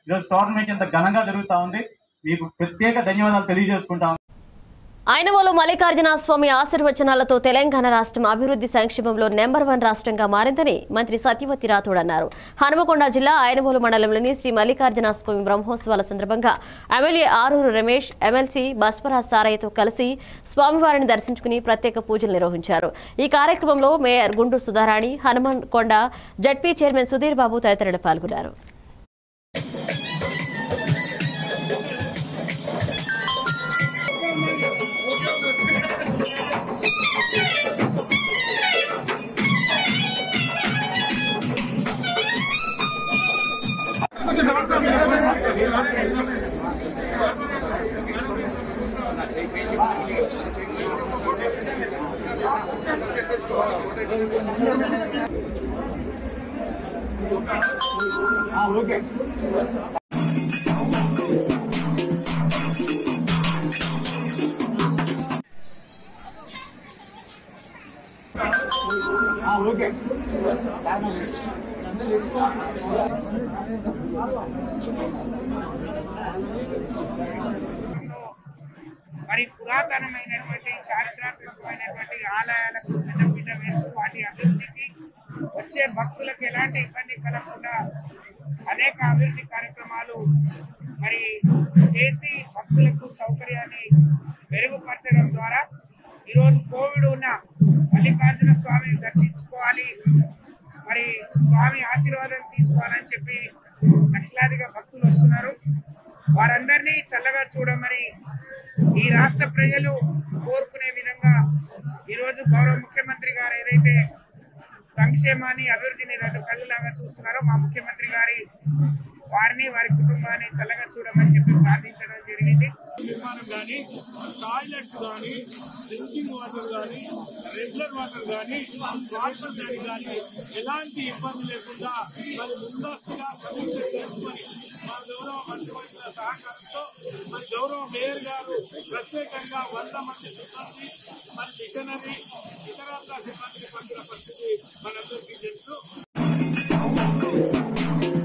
ఈరోజు టోర్నమెంట్ ఇంత ఘనంగా జరుగుతా ఉంది మీకు ప్రత్యేక ధన్యవాదాలు తెలియజేసుకుంటాం ఆయనవోలు మల్లికార్జున స్వామి ఆశీర్వచనాలతో తెలంగాణ రాష్ట్రం అభివృద్ధి సంక్షేమంలో నెంబర్ వన్ రాష్ట్రంగా మారిందని మంత్రి సత్యవతి రాథోడ్ అన్నారు హనుమకొండ జిల్లా ఆయనవోలు మండలంలోని శ్రీ మల్లికార్జున స్వామి బ్రహ్మోత్సవాల సందర్భంగా ఎమ్మెల్యే ఆరూరు రమేష్ ఎమ్మెల్సీ బస్వరాజ్ సారయ్యతో కలిసి స్వామివారిని దర్శించుకుని ప్రత్యేక పూజలు నిర్వహించారు ఈ కార్యక్రమంలో mayor Gunduru Sudharani Hanumakonda ZP chairman Sudheer Babu తదితరులు పాల్గొన్నారు మరి పురాతనమైనటువంటి చారిత్రాత్మకమైనటువంటి ఆలయాలకు పెద్దపీట వేస్తూ వాటి అభివృద్ధికి వచ్చే భక్తులకు ఎలాంటి ఇబ్బంది కలగకుండా అనేక అభివృద్ధి కార్యక్రమాలు మరి చేసి భక్తులకు సౌకర్యాన్ని మెరుగుపరచడం ద్వారా ఈరోజు కోవిడ్ ఉన్న మల్లికార్జున స్వామిని దర్శించుకోవాలి మరి స్వామి ఆశీర్వాదం తీసుకోవాలని చెప్పి లక్షలాదిగా భక్తులు వస్తున్నారు వారందరినీ చల్లగా చూడమని ఈ రాష్ట్ర ప్రజలు కోరుకునే విధంగా ఈరోజు గౌరవ ముఖ్యమంత్రి గారు ఏదైతే సంక్షేమాన్ని అభివృద్ధిని రెండు కళ్ళలాగా చూస్తున్నారో మా ముఖ్యమంత్రి గారి వారిని వారి కుటుంబాన్ని చల్లగా చూడమని చెప్పి ప్రార్థించడం జరిగింది నిర్మాణం కానీ టాయిలెట్స్ కానీ డ్రింకింగ్ వాటర్ కానీ రెగ్యులర్ వాటర్ కానీ వాటర్ ట్యాంక్ కానీ ఎలాంటి ఇబ్బంది లేకుండా మరి ముందస్తుగా సమీక్ష చేసుకొని మా గౌరవ మంత్రివర్గ సహకారంతో మరి గౌరవ మేయర్ గారు ప్రత్యేకంగా వంద మంది సిబ్బంది మరి మిషనరీ ఇతరత్ర సిబ్బంది పంపిన పరిస్థితి మనందరికీ తెలుసు